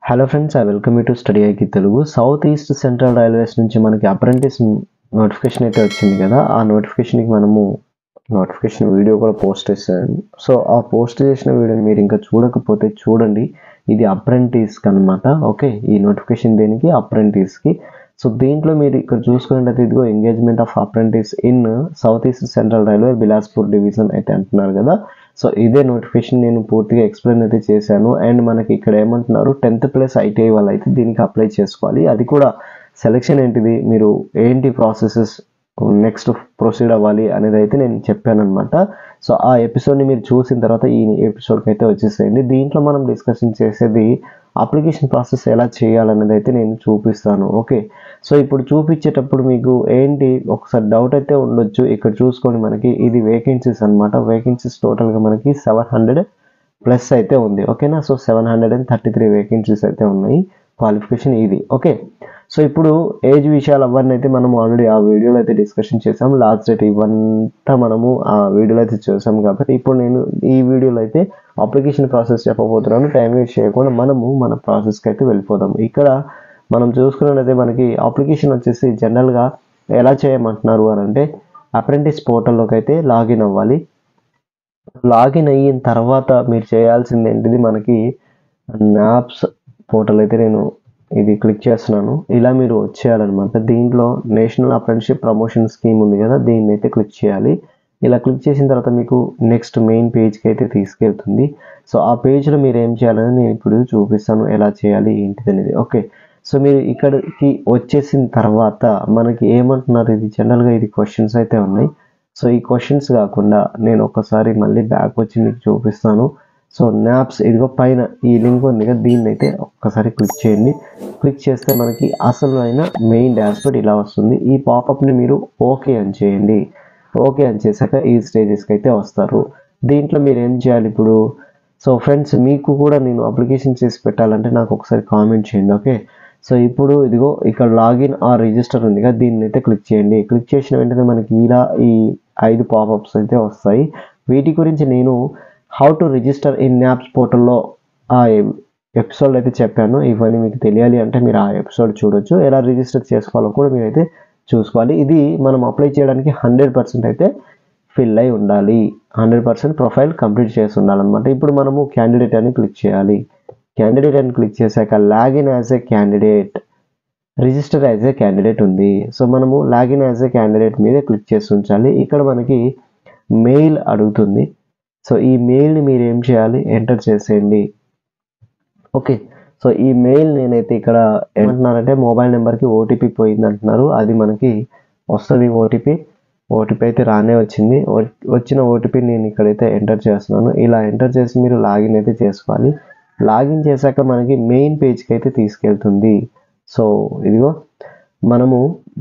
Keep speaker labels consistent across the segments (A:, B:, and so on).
A: hello friends I welcome you to study ఐకి Telugu south east central railways నుంచి మనకి apprentice notification అయితే వచ్చింది కదా ఆ నోటిఫికేషన్కి మనము నోటిఫికేషన్ వీడియో కూడా పోస్ట్ చేశాను సో ఆ పోస్ట్ చేసిన వీడియోని మీరు ఇంకా చూడకపోతే చూడండి ఇది అప్రెంటిస్కి అనమాట ఓకే ఈ నోటిఫికేషన్ దేనికి అప్రెంటిస్కి సో దీంట్లో మీరు ఇక్కడ చూసుకున్నట్లయితే ఇదిగో engagement of apprentice in south east central railway Bilaspur division అయితే అంటున్నారు కదా సో ఇదే నోటిఫికేషన్ నేను పూర్తిగా ఎక్స్ప్లెయిన్ అయితే చేశాను అండ్ మనకి ఇక్కడ ఏమంటున్నారు టెన్త్ ప్లస్ ఐటీఐ వాళ్ళు అయితే దీనికి అప్లై చేసుకోవాలి అది కూడా సెలెక్షన్ ఏంటిది మీరు ఏంటి ప్రాసెసెస్ నెక్స్ట్ ప్రొసీడ్ అవ్వాలి అనేది అయితే నేను చెప్పాను అనమాట సో ఆ ఎపిసోడ్ని మీరు చూసిన తర్వాత ఈ ఎపిసోడ్కి అయితే వచ్చేసేయండి దీంట్లో మనం డిస్కషన్ చేసేది అప్లికేషన్ ప్రాసెస్ ఎలా చేయాలనేది అయితే నేను చూపిస్తాను ఓకే సో ఇప్పుడు చూపించేటప్పుడు మీకు ఏంటి ఒకసారి డౌట్ అయితే ఉండొచ్చు ఇక్కడ చూసుకోండి మనకి ఇది వేకెన్సీస్ అనమాట వేకెన్సీస్ టోటల్గా మనకి సెవెన్ హండ్రెడ్ ప్లస్ అయితే ఉంది ఓకేనా so seven hundred and thirty three vacancies అయితే ఉన్నాయి క్వాలిఫికేషన్ ఇది ఓకే సో ఇప్పుడు ఏజ్ విషయాలు అవన్నీ అయితే మనం ఆల్రెడీ ఆ వీడియోలో అయితే డిస్కషన్ చేసాం లాస్ట్ డేట్ ఇవంతా మనము ఆ వీడియోలో అయితే చూసాం కాబట్టి ఇప్పుడు నేను ఈ వీడియోలో అయితే అప్లికేషన్ ప్రాసెస్ చెప్పబోతున్నాను టైం వేస్ట్ చేయకుండా మనము మన ప్రాసెస్కి అయితే వెళ్ళిపోదాం ఇక్కడ మనం చూసుకున్నట్లయితే మనకి అప్లికేషన్ వచ్చేసి జనరల్గా ఎలా చేయమంటున్నారు అని అంటే అప్రెంటిస్ పోర్టల్లోకి అయితే లాగిన్ అవ్వాలి లాగిన్ అయిన తర్వాత మీరు చేయాల్సింది ఏంటిది మనకి నాప్స్ పోర్టల్ అయితే నేను ఇది క్లిక్ చేస్తున్నాను ఇలా మీరు వచ్చేయాలన్నమాట దీంట్లో నేషనల్ అప్రెంటిషిప్ ప్రమోషన్ స్కీమ్ ఉంది కదా దీన్ని అయితే క్లిక్ చేయాలి ఇలా క్లిక్ చేసిన తర్వాత మీకు నెక్స్ట్ మెయిన్ పేజ్కి అయితే తీసుకెళ్తుంది సో ఆ పేజ్లో మీరు ఏం చేయాలని నేను ఇప్పుడు చూపిస్తాను ఎలా చేయాలి ఏంటిది అనేది ఓకే సో మీరు ఇక్కడికి వచ్చేసిన తర్వాత మనకి ఏమంటున్నారు ఇది జనరల్గా ఇది క్వశ్చన్స్ అయితే ఉన్నాయి సో ఈ క్వశ్చన్స్ కాకుండా నేను ఒకసారి మళ్ళీ బ్యాక్ వచ్చి మీకు చూపిస్తాను సో న్యాప్స్ ఇదిగో పైన ఈ లింక్ ఉంది కదా దీన్ని అయితే ఒక్కసారి క్లిక్ చేయండి క్లిక్ చేస్తే మనకి అసలు అయిన మెయిన్ డాష్బోర్డ్ ఇలా వస్తుంది ఈ పాపప్ని మీరు ఓకే అని చేయండి ఓకే అని చేశాక ఈ స్టేజెస్కి అయితే వస్తారు దీంట్లో మీరు ఏం చేయాలి ఇప్పుడు సో ఫ్రెండ్స్ మీకు కూడా నేను అప్లికేషన్ చేసి పెట్టాలంటే నాకు ఒకసారి కామెంట్ చేయండి ఓకే సో ఇప్పుడు ఇదిగో ఇక్కడ లాగిన్ ఆ రిజిస్టర్ ఉంది కదా దీన్ని అయితే క్లిక్ చేయండి క్లిక్ చేసిన వెంటనే మనకి ఇలా ఈ ఐదు పాపప్స్ అయితే వస్తాయి వీటి గురించి నేను how to register in apps పోర్టల్లో ఆ ఎపిసోడ్ అయితే చెప్పాను ఇవన్నీ మీకు తెలియాలి అంటే మీరు ఆ ఎపిసోడ్ చూడొచ్చు ఎలా రిజిస్టర్ చేసుకోవాలో కూడా మీరైతే చూసుకోవాలి ఇది మనం అప్లై చేయడానికి హండ్రెడ్ పర్సెంట్ అయితే ఫిల్ అయి ఉండాలి హండ్రెడ్ పర్సెంట్ ప్రొఫైల్ కంప్లీట్ చేసి ఉండాలన్నమాట ఇప్పుడు మనము క్యాండిడేట్ అని క్లిక్ చేయాలి క్యాండిడేట్ అని క్లిక్ చేశాక login as a candidate register as a candidate ఉంది సో మనము లాగిన్ యాజ్ ఏ క్యాండిడేట్ మీద క్లిక్ చేసి ఉంచాలి ఇక్కడ మనకి మెయిల్ అడుగుతుంది సో ఈ మెయిల్ని మీరు ఏం చేయాలి ఎంటర్ చేసేయండి ఓకే సో ఈ మెయిల్ నేనైతే ఇక్కడ ఏమంటున్నారంటే మొబైల్ నెంబర్కి ఓటీపీ పోయింది అంటున్నారు అది మనకి వస్తుంది ఓటీపీ ఓటీపీ అయితే రానే వచ్చింది వచ్చిన ఓటీపీ నేను ఇక్కడైతే ఎంటర్ చేస్తున్నాను ఇలా ఎంటర్ చేసి మీరు లాగిన్ అయితే చేసుకోవాలి లాగిన్ చేశాక మనకి మెయిన్ పేజ్కి అయితే తీసుకెళ్తుంది సో ఇదిగో మనము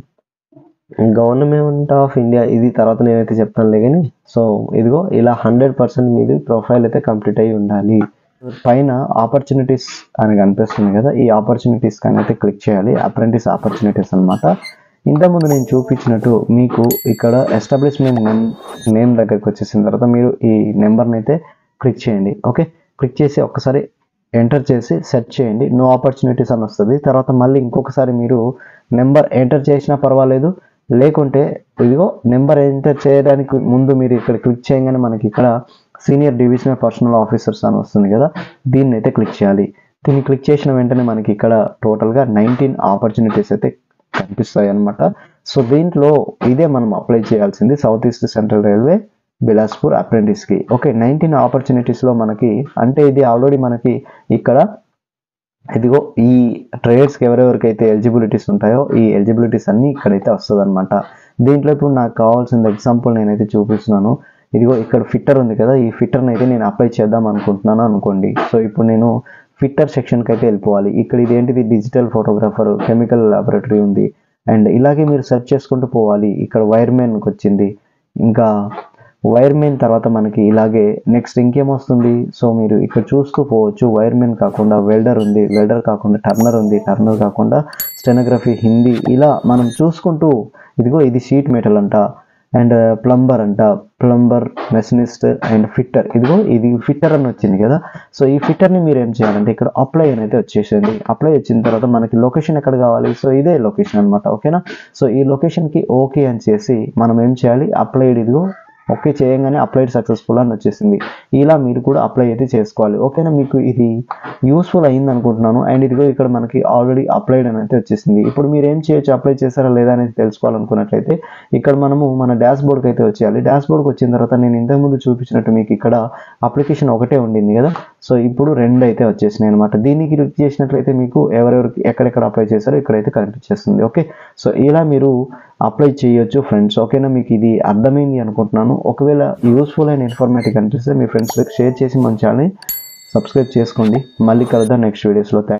A: గవర్నమెంట్ ఆఫ్ ఇండియా ఇది తర్వాత నేనైతే చెప్తానులే కానీ సో ఇదిగో ఇలా హండ్రెడ్ పర్సెంట్ మీది ప్రొఫైల్ అయితే కంప్లీట్ అయి ఉండాలి పైన ఆపర్చునిటీస్ అని కనిపిస్తుంది కదా ఈ ఆపర్చునిటీస్ కానీ అయితే క్లిక్ చేయాలి అప్రెంటిస్ ఆపర్చునిటీస్ అనమాట ఇంతకుముందు నేను చూపించినట్టు మీకు ఇక్కడ ఎస్టాబ్లిష్మెంట్ నేమ్ నేమ్ దగ్గరికి వచ్చేసిన తర్వాత మీరు ఈ నెంబర్ని అయితే క్లిక్ చేయండి ఓకే క్లిక్ చేసి ఒక్కసారి ఎంటర్ చేసి సెర్చ్ చేయండి నో ఆపర్చునిటీస్ అని వస్తుంది తర్వాత మళ్ళీ ఇంకొకసారి మీరు నెంబర్ ఎంటర్ చేసినా పర్వాలేదు లేకుంటే ఇదిగో నెంబర్ ఎంటర్ చేయడానికి ముందు మీరు ఇక్కడ క్లిక్ చేయగానే మనకి ఇక్కడ సీనియర్ డివిజనల్ పర్సనల్ ఆఫీసర్స్ అని వస్తుంది కదా దీన్ని అయితే క్లిక్ చేయాలి దీన్ని క్లిక్ చేసిన వెంటనే మనకి ఇక్కడ టోటల్గా నైన్టీన్ ఆపర్చునిటీస్ అయితే కనిపిస్తాయి అనమాట సో దీంట్లో ఇదే మనం అప్లై చేయాల్సింది south east central railway Bilaspur అప్రెంటిస్కి ఓకే నైన్టీన్ ఆపర్చునిటీస్లో మనకి అంటే ఇది ఆల్రెడీ మనకి ఇక్కడ ఇదిగో ఈ ట్రేడ్స్కి ఎవరెవరికైతే ఎలిజిబిలిటీస్ ఉంటాయో ఈ ఎలిజిబిలిటీస్ అన్నీ ఇక్కడైతే వస్తుంది అనమాట దీంట్లో ఇప్పుడు నాకు కావాల్సిన ఎగ్జాంపుల్ నేనైతే చూపిస్తున్నాను ఇదిగో ఇక్కడ ఫిట్టర్ ఉంది కదా ఈ ఫిట్టర్ని అయితే నేను అప్లై చేద్దాం అనుకుంటున్నాను అనుకోండి సో ఇప్పుడు నేను ఫిట్టర్ సెక్షన్కి అయితే వెళ్ళిపోవాలి ఇక్కడ ఇది ఏంటిది డిజిటల్ ఫోటోగ్రాఫర్ కెమికల్ లాబొరేటరీ ఉంది అండ్ ఇలాగే మీరు సెర్చ్ చేసుకుంటూ పోవాలి ఇక్కడ వైర్మెన్కి వచ్చింది ఇంకా వైర్మెన్ తర్వాత మనకి ఇలాగే నెక్స్ట్ ఇంకేమొస్తుంది సో మీరు ఇక్కడ చూస్తూ పోవచ్చు వైర్మెన్ కాకుండా వెల్డర్ ఉంది వెల్డర్ కాకుండా టర్నర్ ఉంది టర్నర్ కాకుండా స్టెనోగ్రఫీ హిందీ ఇలా మనం చూసుకుంటూ ఇదిగో ఇది షీట్ మెటల్ అంట అండ్ ప్లంబర్ అంట ప్లంబర్ మెషనిస్ట్ అండ్ ఫిట్టర్ ఇదిగో ఇది ఫిట్టర్ అని వచ్చింది కదా సో ఈ ఫిట్టర్ని మీరు ఏం చేయాలంటే ఇక్కడ అప్లై అని అయితే వచ్చేసింది అప్లై వచ్చిన తర్వాత మనకి లొకేషన్ ఎక్కడ కావాలి సో ఇదే లొకేషన్ అనమాట ఓకేనా సో ఈ లొకేషన్కి ఓకే అని చేసి మనం ఏం చేయాలి అప్లైడ్ ఇదిగో ఓకే చేయగానే అప్లైడ్ సక్సెస్ఫుల్ అని వచ్చేసింది ఇలా మీరు కూడా అప్లై అయితే చేసుకోవాలి ఓకేనా మీకు ఇది యూస్ఫుల్ అయింది అనుకుంటున్నాను అండ్ ఇదిగో ఇక్కడ మనకి ఆల్రెడీ అప్లైడ్ అని అయితే వచ్చేసింది ఇప్పుడు మీరు ఏం చేయొచ్చు అప్లై చేశారా లేదా అనేది తెలుసుకోవాలనుకున్నట్లయితే ఇక్కడ మనము మన డాష్ బోర్డ్కి అయితే వచ్చేయాలి డాష్ బోర్డ్కి వచ్చిన తర్వాత నేను ఇంతకుముందు చూపించినట్టు మీకు ఇక్కడ అప్లికేషన్ ఒకటే ఉండింది కదా సో ఇప్పుడు రెండు అయితే వచ్చేసినాయి అనమాట దీన్ని క్లిక్ చేసినట్లయితే మీకు ఎవరెవరికి ఎక్కడెక్కడ అప్లై చేశారో ఇక్కడైతే కనిపించేస్తుంది ఓకే సో ఇలా మీరు అప్లై చేయొచ్చు ఫ్రెండ్స్ ఓకేనా మీకు ఇది అర్థమైంది అనుకుంటున్నాను ఒకవేళ యూస్ఫుల్ అయిన ఇన్ఫర్మేటివ్ అనిపిస్తే మీ ఫ్రెండ్స్కి షేర్ చేసి మన ఛానల్ని సబ్స్క్రైబ్ చేసుకోండి మళ్ళీ కలుద్దాం నెక్స్ట్ వీడియోస్లో థ్యాంక్